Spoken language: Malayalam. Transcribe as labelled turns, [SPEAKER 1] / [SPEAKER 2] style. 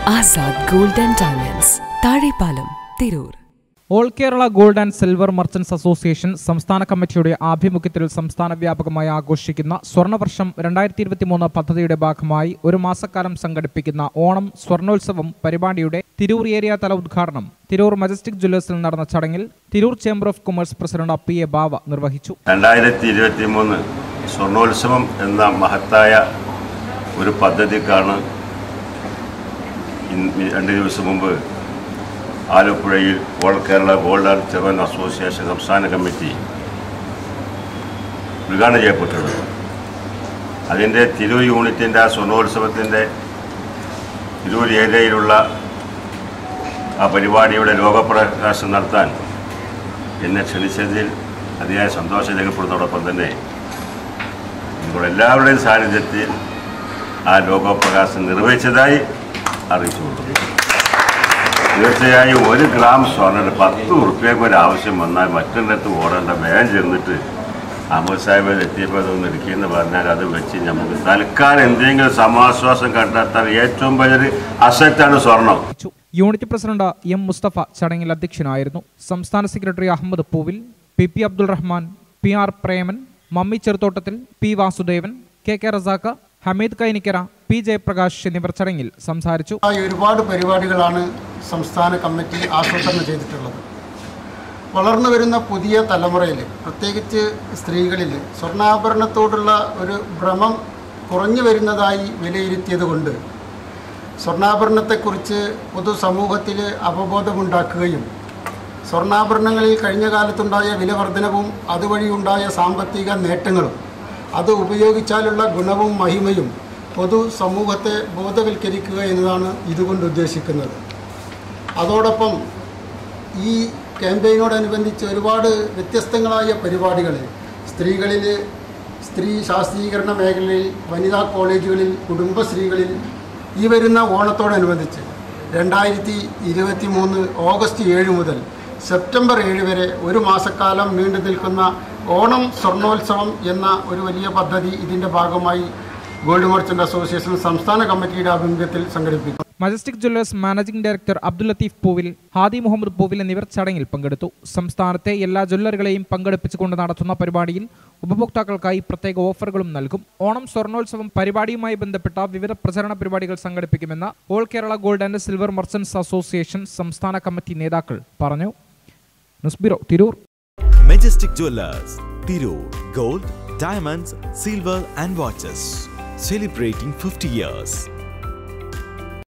[SPEAKER 1] Azad gold and diamonds Thazhepalam Tirur
[SPEAKER 2] all Kerala gold and silver merchants association സംസ്ഥാന കമ്മിറ്റിയുടെ ആഭിമുഖ്യത്തിൽ സംസ്ഥാന വ്യാപകമായി ആഘോഷിക്കുന്ന സ്വർണ്ണവർഷം രണ്ടായിരത്തി ഇരുപത്തിമൂന്ന് പദ്ധതിയുടെ ഭാഗമായി ഒരു മാസക്കാലം സംഘടിപ്പിക്കുന്ന ഓണം സ്വർണോത്സവം പരിപാടിയുടെ തിരൂർ ഏരിയ തല ഉദ്ഘാടനം തിരൂർ മജസ്റ്റിക് ജ്വല്ലേഴ്സിൽ നടന്ന ചടങ്ങിൽ Tirur chamber of commerce president P A Bava നിർവഹിച്ചു
[SPEAKER 3] രണ്ടായിരത്തി ഇരുപത്തി മൂന്ന് സ്വർണോത്സവം എന്ന മഹത്തായ ഒരു പദ്ധതിക്കാണ് ഇന്ന് രണ്ട് ദിവസം മുമ്പ് ആലപ്പുഴയിൽ all Kerala gold and silver association സംസ്ഥാന കമ്മിറ്റി ഉദ്ഘാടനം ചെയ്യപ്പെട്ടുള്ളത് അതിൻ്റെ തിരൂർ യൂണിറ്റിൻ്റെ ആ സ്വർണോത്സവത്തിൻ്റെ തിരൂർ ഏരിയയിലുള്ള ആ പരിപാടിയുടെ ലോകപ്രകാശം നടത്താൻ എന്നെ ക്ഷണിച്ചതിൽ അതിയായ സന്തോഷം രേഖപ്പെടുന്നതോടൊപ്പം തന്നെ നിങ്ങളുടെ എല്ലാവരുടെയും സാന്നിധ്യത്തിൽ ആ ലോകോപകാശം നിർവഹിച്ചതായി അറിയിച്ചുകൊള്ളുന്നു തീർച്ചയായും ഒരു ഗ്രാം സ്വർണ്ണം പത്ത് ഉറുപ്പ്യക്ക് ഒരു ആവശ്യം വന്നാൽ മറ്റൊരിടത്ത് ഓടേണ്ട വേഗം ചെന്നിട്ട് അഹമ്മദ് സാഹിബ് എത്തിയപ്പോൾ അതൊന്ന് ഇരിക്കുമെന്ന് പറഞ്ഞാൽ അത് വെച്ച് നമുക്ക് തൽക്കാലം എന്തെങ്കിലും സമാശ്വാസം കണ്ടെത്താൻ ഏറ്റവും വലിയൊരു അസറ്റാണ് സ്വർണം
[SPEAKER 2] അറിയിച്ചു. യൂണിറ്റ് പ്രസിഡന്റ് എം മുസ്തഫ ചടങ്ങിൽ അധ്യക്ഷനായിരുന്നു സംസ്ഥാന secretary Ahmed Poovil P P Abdul Rahman P R Preman Mammi Cheruthottathil P Vasudevan K K Razak Hameed Kainikkara P Jayaprakash എന്നിവർ ചടങ്ങിൽ സംസാരിച്ചു
[SPEAKER 4] ആയി ഒരുപാട് പരിപാടികളാണ് സംസ്ഥാന കമ്മിറ്റി ആസൂത്രണം ചെയ്തിട്ടുള്ളത് വളർന്നു വരുന്ന പുതിയ തലമുറയിൽ പ്രത്യേകിച്ച് സ്ത്രീകളിൽ സ്വർണ്ണാഭരണത്തോടുള്ള ഒരു ഭ്രമം കുറഞ്ഞു വരുന്നതായി വിലയിരുത്തിയതുകൊണ്ട് സ്വർണ്ണാഭരണത്തെക്കുറിച്ച് പൊതുസമൂഹത്തിൽ അവബോധമുണ്ടാക്കുകയും സ്വർണ്ണാഭരണങ്ങളിൽ കഴിഞ്ഞ കാലത്തുണ്ടായ വിലവർധനവും അതുവഴി ഉണ്ടായ സാമ്പത്തിക നേട്ടങ്ങളും അത് ഉപയോഗിച്ചാലുള്ള ഗുണവും മഹിമയും പൊതു സമൂഹത്തെ ബോധവൽക്കരിക്കുക എന്നതാണ് ഇതുകൊണ്ട് ഉദ്ദേശിക്കുന്നത് അതോടൊപ്പം ഈ ക്യാമ്പയിനോടനുബന്ധിച്ച് ഒരുപാട് വ്യത്യസ്തങ്ങളായ പരിപാടികൾ സ്ത്രീകളിൽ സ്ത്രീ ശാസ്ത്രീകരണ മേഖലയിൽ വനിതാ കോളേജുകളിൽ കുടുംബശ്രീകളിൽ ഈ വരുന്ന ഓണത്തോടനുബന്ധിച്ച് രണ്ടായിരത്തി ഇരുപത്തി മൂന്ന് ഓഗസ്റ്റ് ഏഴ് മുതൽ സെപ്റ്റംബർ ഏഴ് വരെ ഒരു മാസക്കാലം നീണ്ടു നിൽക്കുന്ന ഓണം സ്വർണോത്സവം എന്ന ഒരു വലിയ പദ്ധതി ഇതിൻ്റെ ഭാഗമായി ഗോൾഡ് മർച്ചൻ്റ് അസോസിയേഷൻ സംസ്ഥാന കമ്മിറ്റിയുടെ ആഭിമുഖ്യത്തിൽ സംഘടിപ്പിക്കും
[SPEAKER 2] majestic jewellers managing director Abdul Latheef Poovil Hadi Muhammad പൂവിൽ എന്നിവർ ചടങ്ങിൽ പങ്കെടുത്തു സംസ്ഥാനത്തെ എല്ലാ ജ്വല്ലറുകളെയും പങ്കെടുപ്പിച്ചുകൊണ്ട് നടത്തുന്ന പരിപാടിയിൽ ഉപഭോക്താക്കൾക്കായി പ്രത്യേക ഓഫറുകളും നൽകും ഓണം സ്വർണോത്സവം പരിപാടിയുമായി ബന്ധപ്പെട്ട വിവിധ പ്രചരണ പരിപാടികൾ സംഘടിപ്പിക്കുമെന്ന് all Kerala gold and silver merchants association സംസ്ഥാന കമ്മിറ്റി നേതാക്കൾ പറഞ്ഞു news bureau Tirur
[SPEAKER 5] Majestic Jewelers, Tirur, Gold, Diamonds, Silver and Watches. Celebrating 50 years.